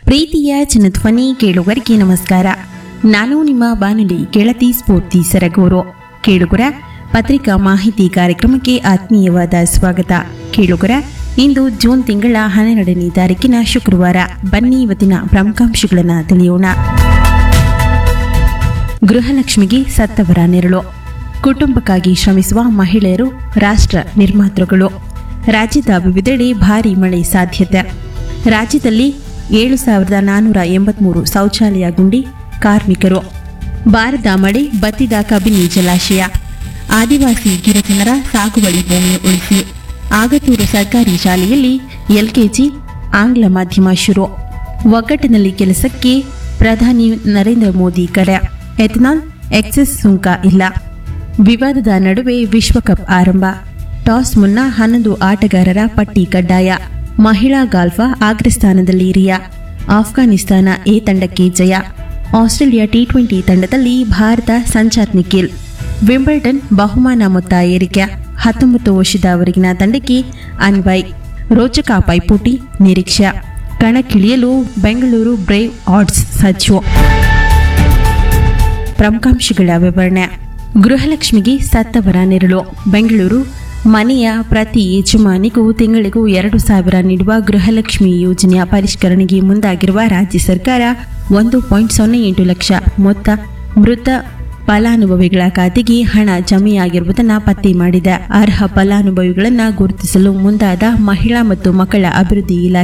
ಪ್ರೀತಿಯ ಜನಧ್ವನಿ ಕೇಳುಗರಿಗೆ ನಮಸ್ಕಾರ ನಾನು ನಿಮ್ಮ ಬಾನುಲಿ ಗೆಳತಿ ಸ್ಫೂರ್ತಿ ಸರಗೂರು ಕೇಳುಗರ ಪತ್ರಿಕಾ ಮಾಹಿತಿ ಕಾರ್ಯಕ್ರಮಕ್ಕೆ ಆತ್ಮೀಯವಾದ ಸ್ವಾಗತ ಕೇಳುಗರ ಇಂದು ಜೂನ್ ತಿಂಗಳ ಹನ್ನೆರಡನೇ ತಾರೀಕಿನ ಶುಕ್ರವಾರ ಬನ್ನಿ ಇವತ್ತಿನ ಪ್ರಮುಖಾಂಶಗಳನ್ನು ತಿಳಿಯೋಣ ಗೃಹಲಕ್ಷ್ಮಿಗೆ ಸತ್ತವರ ನೆರಳು ಕುಟುಂಬಕ್ಕಾಗಿ ಶ್ರಮಿಸುವ ಮಹಿಳೆಯರು ರಾಷ್ಟ್ರ ನಿರ್ಮಾತೃಗಳು ರಾಜ್ಯದ ವಿವಿಧೆಡೆ ಭಾರೀ ಮಳೆ ಸಾಧ್ಯತೆ ರಾಜ್ಯದಲ್ಲಿ ಏಳು ಸಾವಿರದ ನಾನ್ನೂರ ಎಂಬತ್ಮೂರು ಶೌಚಾಲಯ ಗುಂಡಿ ಕಾರ್ಮಿಕರು ಬಾರದ ಮಳೆ ಬತ್ತಿದ ಕಬಿನಿ ಜಲಾಶಯ ಆದಿವಾಸಿ ಗಿರಿಜನರ ಸಾಗುವಳಿ ಭೂಮಿ ಉಳಿಸಿ ಆಗತೂರು ಸರ್ಕಾರಿ ಶಾಲೆಯಲ್ಲಿ ಎಲ್ಕೆಜಿ ಆಂಗ್ಲ ಮಾಧ್ಯಮ ಶುರು ಒಗ್ಗಟ್ಟಿನಲ್ಲಿ ಕೆಲಸಕ್ಕೆ ಪ್ರಧಾನಿ ನರೇಂದ್ರ ಮೋದಿ ಕರೆ ಎಥನಾಲ್ ಎಕ್ಸೆಸ್ ಸುಂಕ ಇಲ್ಲ ವಿವಾದದ ನಡುವೆ ವಿಶ್ವಕಪ್ ಆರಂಭ ಟಾಸ್ ಮುನ್ನ ಹನ್ನೊಂದು ಆಟಗಾರರ ಪಟ್ಟಿ ಕಡ್ಡಾಯ ಮಹಿಳಾ ಗಾಲ್ಫ ಅಗ್ರಸ್ಥಾನದಲ್ಲಿ ರಿಯಾ ಆಫ್ಘಾನಿಸ್ತಾನ ಎ ತಂಡಕ್ಕೆ ಜಯ ಆಸ್ಟ್ರೇಲಿಯಾ ಟಿ ಟ್ವೆಂಟಿ ತಂಡದಲ್ಲಿ ಭಾರತ ಸಂಚಾರ್ ನಿಖಿಲ್ ವಿಂಬಲ್ಡನ್ ಬಹುಮಾನ ಮೊತ್ತ ಏರಿಕೆ ಹತ್ತೊಂಬತ್ತು ವರ್ಷದವರೆಗಿನ ತಂಡಕ್ಕೆ ಅನ್ವಯ್ ರೋಚಕ ಪೈಪೋಟಿ ನಿರೀಕ್ಷೆ ಕಣಕ್ಕಿಳಿಯಲು ಬೆಂಗಳೂರು ಬ್ರೇವ್ ಆರ್ಡ್ಸ್ ಸಜ್ಜು ಪ್ರಮುಖಾಂಶಗಳ ವಿವರಣೆ ಗೃಹಲಕ್ಷ್ಮಿಗೆ ಸತ್ತವರ ನೆರಳು ಬೆಂಗಳೂರು ಮನೆಯ ಪ್ರತಿ ಯಜಮಾನಿಗೂ ತಿಂಗಳಿಗೂ ಎರಡು ಸಾವಿರ ನೀಡುವ ಗೃಹಲಕ್ಷ್ಮಿ ಯೋಜನೆಯ ಪರಿಷ್ಕರಣೆಗೆ ಮುಂದಾಗಿರುವ ರಾಜ್ಯ ಸರ್ಕಾರ ಒಂದು ಪಾಯಿಂಟ್ ಸೊನ್ನೆ ಎಂಟು ಲಕ್ಷ ಮೊತ್ತ ಮೃತ ಫಲಾನುಭವಿಗಳ ಖಾತೆಗೆ ಹಣ ಜಮೆಯಾಗಿರುವುದನ್ನು ಪತ್ತೆ ಮಾಡಿದೆ ಅರ್ಹ ಫಲಾನುಭವಿಗಳನ್ನು ಗುರುತಿಸಲು ಮುಂದಾದ ಮಹಿಳಾ ಮತ್ತು ಮಕ್ಕಳ ಅಭಿವೃದ್ಧಿ ಇಲಾಖೆ